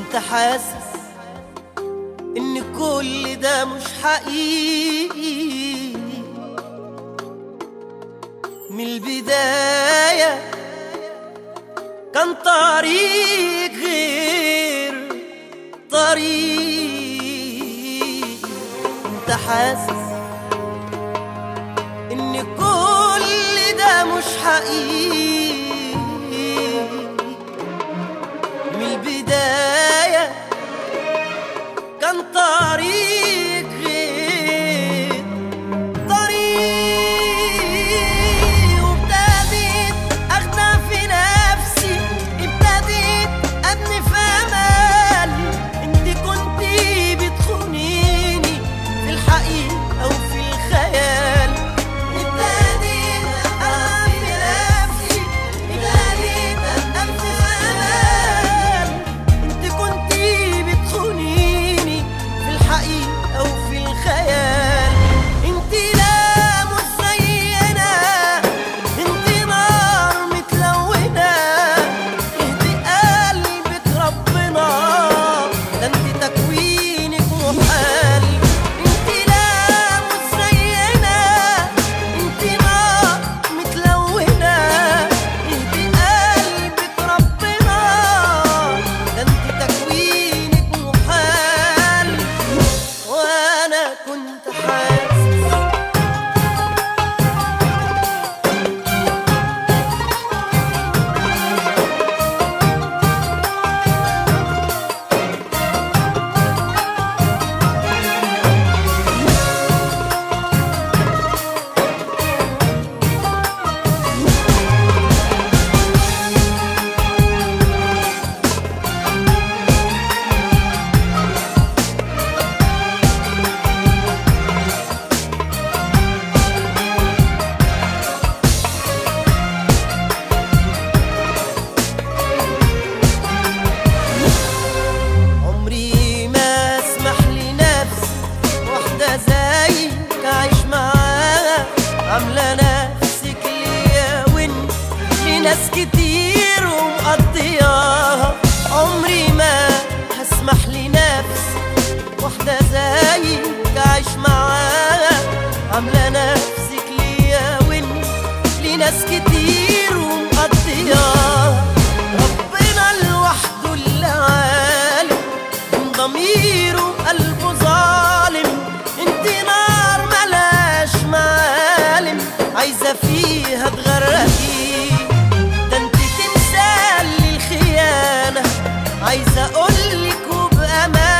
كنت حاسس ان كل ده مش حقيقي من البداية كان طريق غير طريق كنت حاسس ان كل ده مش حقيقي من البداية كان طريق غير طريق وابتديت اخدع في نفسي ابتديت ابني في امل انت كنتي بتخونيني في الحقيقة او في الخيال ابتديت اخدع في نفسي ابتديت ابني في امل انت كنتي بتخونيني في الحقيقة او في الخيال انت لا مش زينا انت نار متلونة اهدي قلبك ربنا ده انت تكوينك محال انت لا مش زينا انت نار متلونة اهدي قلبك ربنا ده انت تكوينك محال وانا كنت حاسس عمري ما اسمح لنفسي واحدة زيك اعيش معاها عاملة نفسك ليا وانت لناس كتير ومقضياها عمري ما هسمح لنفسي واحدة زيك اعيش معاها عاملة نفسك ليا وانت لناس كتير ومقضياها ربنا لوحده اللي عالم من ضميره قلبه ظالم انت نار ملاش معالم عايزة فيها تغرقي ده انت تمثال للخيانة عايزة اقولك وبأمان